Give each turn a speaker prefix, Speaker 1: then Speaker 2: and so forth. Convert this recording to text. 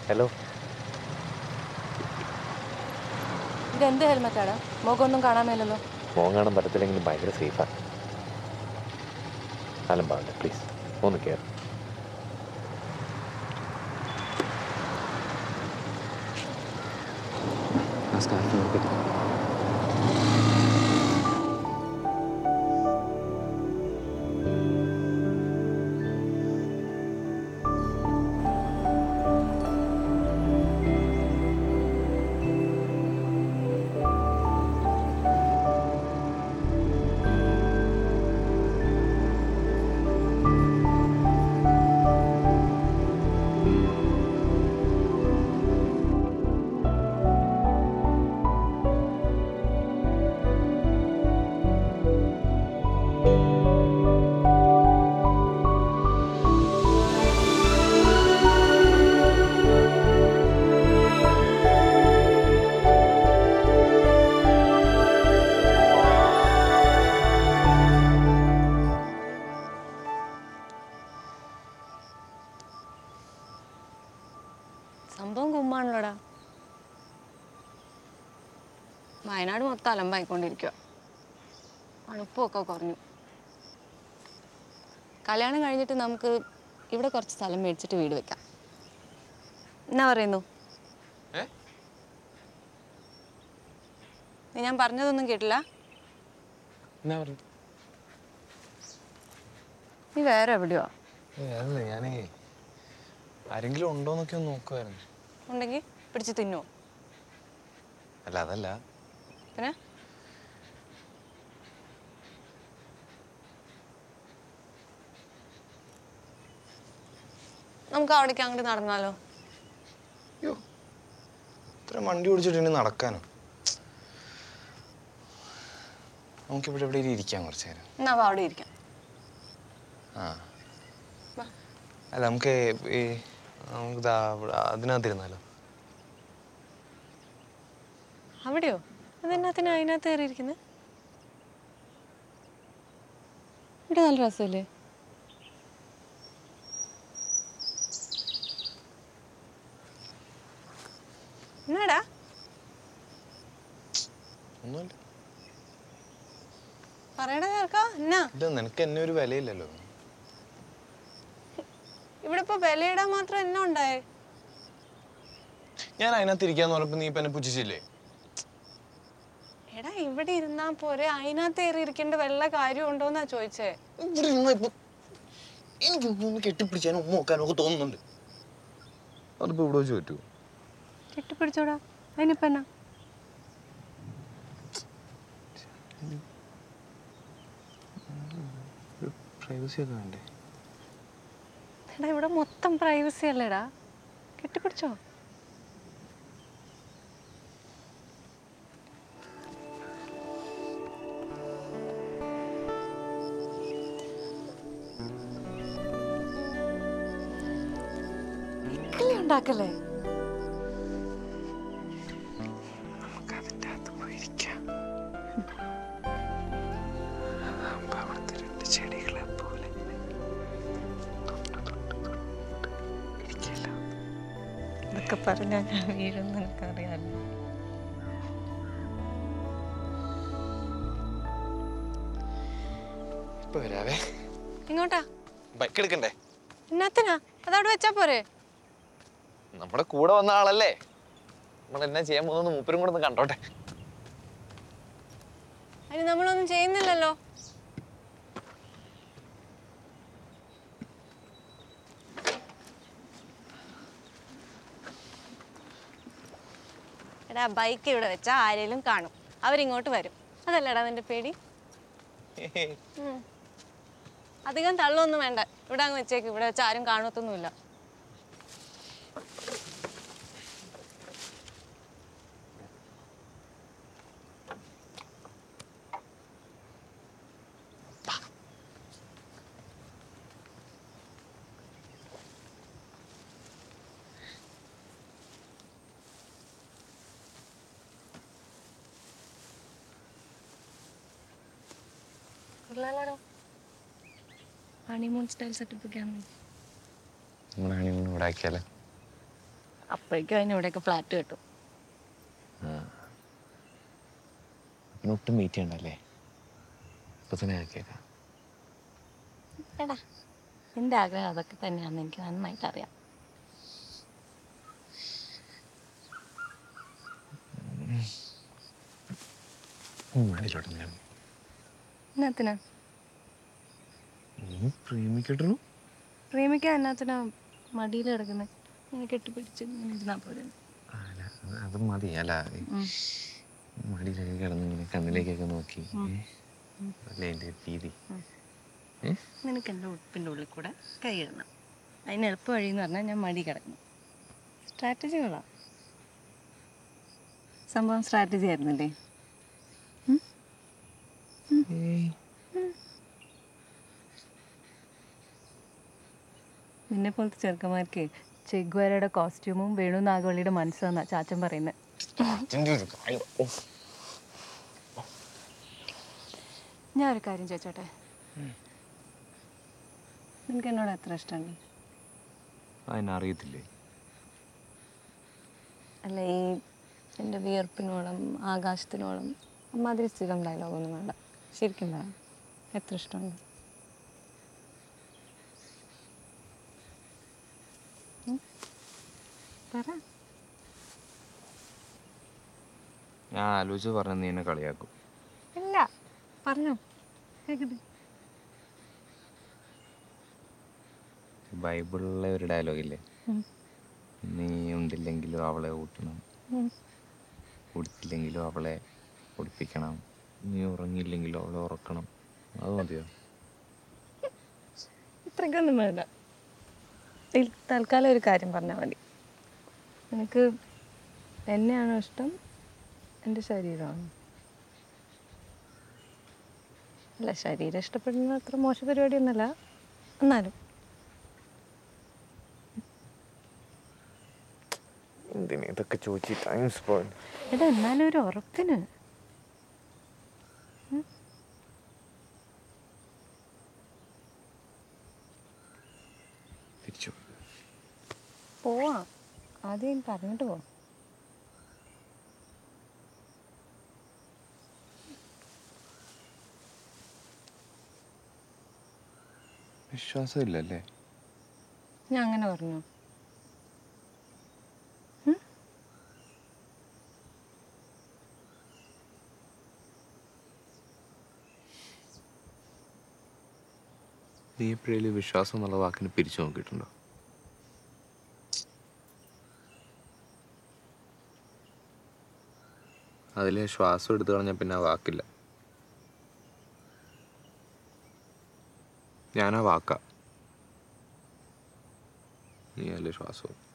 Speaker 1: Hello
Speaker 2: ഇതെന്ത് ഹെൽമെറ്റാടാ മുഖമൊന്നും കാണാൻ മേലല്ലോ
Speaker 1: മോൻ കാണാൻ പറ്റത്തില്ലെങ്കിലും ഭയങ്കര സേഫാണ് അലമ്പാവില്ല പ്ലീസ് ഒന്ന് കയറി
Speaker 3: ആ സ്കാർഫ് നോക്കിയിട്ട്
Speaker 2: സംഭവം കുമ്മാണല്ലോടാ വയനാട് മൊത്തം അലമ്പായിക്കൊണ്ടിരിക്കുക തണുപ്പൊക്കെ കുറഞ്ഞു കല്യാണം കഴിഞ്ഞിട്ട് നമുക്ക് ഇവിടെ കുറച്ച് സ്ഥലം മേടിച്ചിട്ട് വീട് വെക്കാം എന്നാ പറയുന്നു
Speaker 3: ഏ?
Speaker 2: നീ ഞാൻ പറഞ്ഞതൊന്നും കേട്ടില്ല
Speaker 3: എന്നാ പറഞ്ഞു
Speaker 2: നീ വേറെ എവിടെയോ
Speaker 3: അതല്ല ഞാനേ ആരെങ്കിലും ഉണ്ടോന്നൊക്കെ ഒന്ന് നോക്കുമായിരുന്നു
Speaker 2: ഉണ്ടെങ്കിൽ പിടിച്ച് തിന്നുവോ
Speaker 3: അല്ല അതല്ല
Speaker 2: പിന്നെ നമുക്ക് അവിടേക്ക് അങ്ങോട്ട് നടന്നാലോ
Speaker 3: അയ്യോ ഇത്ര വണ്ടി ഓടിച്ചിട്ട് ഇനി നടക്കാനോ നമുക്കിവിടെ എവിടെ ഇരിക്കാം കുറച്ച് നേരം
Speaker 2: എന്നാ വാ അവിടെ ഇരിക്കാം
Speaker 3: ആ
Speaker 2: വാ.
Speaker 3: അല്ല നമുക്ക് ഈ നമുക്ക് ദാ ഇവിടെ അതിനകത്തിരുന്നാലോ
Speaker 2: അവിടെയോ അതെന്നാത്തിന് അതിനകത്ത് കയറിയിരിക്കുന്നത് ഇവിടെ നല്ല രസമല്ലേ എന്നാടാ
Speaker 3: ഒന്നുമില്ല
Speaker 2: പറയണ കേൾക്കാ എന്നാ
Speaker 3: ഇത് നിനക്ക് എന്നെ ഒരു വിലയില്ലല്ലോ
Speaker 2: ഇവിടെ ഇപ്പൊ വിലയിടാൻ മാത്രം എന്നാ ഉണ്ടായേ
Speaker 3: ഞാൻ അതിനകത്ത് ഇരിക്കാന്ന് പറഞ്ഞപ്പോ നീ ഇപ്പൊ എന്നെ പുച്ഛിച്ചില്ലേ
Speaker 2: എടാ ഇവിടെ ഇരുന്നാ പോരെ അതിനകത്ത് കയറി ഇരിക്കേണ്ട വല്ല കാര്യം ഉണ്ടോന്നാ ചോദിച്ചേ
Speaker 3: ഇവിടെ ഇരുന്നാ ഇപ്പൊ എനിക്ക് ഒന്ന് കെട്ടിപ്പിടിച്ചാനും ഉമ്മ നോക്കാനും ഒക്കെ തോന്നുന്നുണ്ട് അതിപ്പോ ഇവിടെ വെച്ച് പറ്റുമോ
Speaker 2: കെട്ടിപ്പിടിച്ചോടാ അതിനിപ്പോ എന്നാ
Speaker 3: പ്രൈവസി ഒക്കെ വേണ്ടേ
Speaker 2: എടാ ഇവിടെ മൊത്തം പ്രൈവസി അല്ലേടാ കെട്ടിപ്പിടിച്ചോ ഇക്കിളി ഉണ്ടാക്കല്ലേ
Speaker 3: നമുക്ക് അതിൻ്റെ അകത്ത് പോയിരിക്കാം അപ്പൊ അവിടുത്തെ രണ്ട് ചെടികളെ പോലെ തൊട്ട് തൊട്ട് തൊട്ട് ഇരിക്കല്ല.
Speaker 2: ഇതൊക്കെ പറഞ്ഞാൽ ഞാൻ വീഴുന്ന എനിക്കറിയാലോ
Speaker 3: ഇപ്പൊ വരാവേ
Speaker 2: ഇങ്ങോട്ടാ
Speaker 3: ബൈക്ക് എടുക്കണ്ടേ
Speaker 2: എന്നാത്തിനാ അതവിടെ വെച്ചാ പോരെ
Speaker 3: നമ്മുടെ കൂടെ വന്ന ആളല്ലേ നമ്മൾ എന്നാ ചെയ്യാൻ പോകുന്ന മൂപ്പരും കൂടെ ഒന്ന് കണ്ടോട്ടെ
Speaker 2: അതിന് നമ്മളൊന്നും ചെയ്യുന്നില്ലല്ലോ എടാ ബൈക്ക് ഇവിടെ വെച്ചാ ആരേലും കാണും അവരിങ്ങോട്ട് വരും അതല്ലേടാ നിന്റെ പേടി ഉം. അധികം തള്ളൊന്നും വേണ്ട ഇവിടെ അങ്ങ് വെച്ചേക്ക് ഇവിടെ വെച്ച് ആരും കാണത്തൊന്നുമില്ല കൊള്ളാലോടോ ഹണിമൂൺ സ്റ്റൈൽ സെറ്റപ്പ് ഒക്കെയാണ്
Speaker 3: നമ്മുടെ ഹണിമൂൺ ഇവിടെ ആക്കിയാലോ
Speaker 2: അപ്പോഴേക്കും അതിന് ഇവിടെയൊക്കെ ഫ്ലാറ്റ് കിട്ടും
Speaker 1: പിന്നെ ഒട്ടും വെയിറ്റ് ചെയ്യണ്ടല്ലേ ഇപ്പൊ തന്നെ ആക്കിയേക്കാം
Speaker 2: എടാ എൻ്റെ ആഗ്രഹം അതൊക്കെ തന്നെയാണെന്ന് എനിക്ക് നന്നായിട്ട് അറിയാം
Speaker 1: മടിയിലോട്ട് ഞാൻ
Speaker 2: എന്നാത്തിനാ
Speaker 1: നീ പ്രേമിക്കട്ടു
Speaker 2: പ്രേമിക്കാൻ എന്നാത്തിനാ മടിയിൽ കിടക്കുന്നത് ഇങ്ങനെ കെട്ടിപ്പിടിച്ച് ഇങ്ങനെ ഇരുന്നാൽ പോലെ
Speaker 1: അല്ല അത് അത് മതി അല്ല ഈ മടിയിലൊക്കെ കിടന്ന് ഇങ്ങനെ കണ്ണിലേക്കൊക്കെ നോക്കി ഏ? അല്ലേ എൻ്റെ രീതി ഏ?
Speaker 2: നിനക്ക് എൻ്റെ ഉടുപ്പിൻ്റെ ഉള്ളിൽ കൂടെ കൈ ഇടണം അതിന് എളുപ്പ വഴി എന്ന് പറഞ്ഞാൽ ഞാൻ മടി കിടക്കണം സ്ട്രാറ്റജികളാ സംഭവം സ്ട്രാറ്റജി ആയിരുന്നില്ലേ
Speaker 1: ഏയ്.
Speaker 2: നിന്നെ പോലത്തെ ചെറുക്കന്മാർക്ക് ചെഗ്വാരയുടെ കോസ്റ്റ്യൂമും വേണു നാഗവള്ളിയുടെ മനസ്സാന്നാ ചാച്ചൻ പറയുന്നത്
Speaker 3: അച്ഛൻ്റെ ഒരു കാര്യം ഓ,
Speaker 2: ഞാൻ ഒരു കാര്യം ചോദിച്ചോട്ടെ നിനക്ക് എന്നോട് എത്ര ഇഷ്ടമുണ്ട്
Speaker 1: അതിനറിയത്തില്ലേ
Speaker 2: അല്ല ഈ എൻ്റെ വിയർപ്പിനോളം ആകാശത്തിനോളം അമ്മാതിരി സ്ഥിരം ഡയലോഗൊന്നും വേണ്ട ശരിക്കും വേണം എത്ര ഇഷ്ടമുണ്ട് ഉം? പറ
Speaker 1: ഞാൻ ആലോചിച്ച് പറഞ്ഞ നീ എന്നെ കളിയാക്കും
Speaker 2: ഇല്ല പറഞ്ഞോ കേക്കട്ടെ
Speaker 1: ബൈബിളിലെ ഒരു ഡയലോഗില്ലേ
Speaker 2: ഉം.
Speaker 1: നീ ഉണ്ടില്ലെങ്കിലും അവളെ ഊട്ടണം
Speaker 2: ഉം.
Speaker 1: ഉടുത്തില്ലെങ്കിലും അവളെ ഉടുപ്പിക്കണം നീ ഉറങ്ങിയില്ലെങ്കിലും അവളെ ഉറക്കണം അത് മതിയോ
Speaker 2: ഇത്രയ്ക്കൊന്നും വേണ്ട ഇതിൽ തൽക്കാലം ഒരു കാര്യം പറഞ്ഞാൽ മതി നിനക്ക് എന്നെയാണോ ഇഷ്ടം എൻ്റെ ശരീരമാണോ അല്ല ശരീരം ഇഷ്ടപ്പെടുന്നത് അത്ര മോശ പരിപാടിയൊന്നുമല്ല എന്നാലും
Speaker 1: എന്തിനാ ഇതൊക്കെ ചോദിച്ച് ടൈം സ്പോയിൽ
Speaker 2: എടാ എന്നാലും ഒരു ഉറപ്പിന്
Speaker 1: തിരിച്ചു
Speaker 2: പോവാം ആദ്യം പറഞ്ഞിട്ട് പോവാം
Speaker 1: വിശ്വാസമില്ലല്ലേ
Speaker 2: ഞാൻ അങ്ങനെ പറഞ്ഞു
Speaker 1: നീ എപ്പോഴേലും വിശ്വാസം എന്നുള്ള വാക്കിന് പിരിച്ചു നോക്കിയിട്ടുണ്ടോ അതിൽ ശ്വാസം എടുത്തു കളഞ്ഞാൽ പിന്നെ ആ വാക്കില്ല ഞാനാ വാക്ക നീ അല്ലേ ശ്വാസവും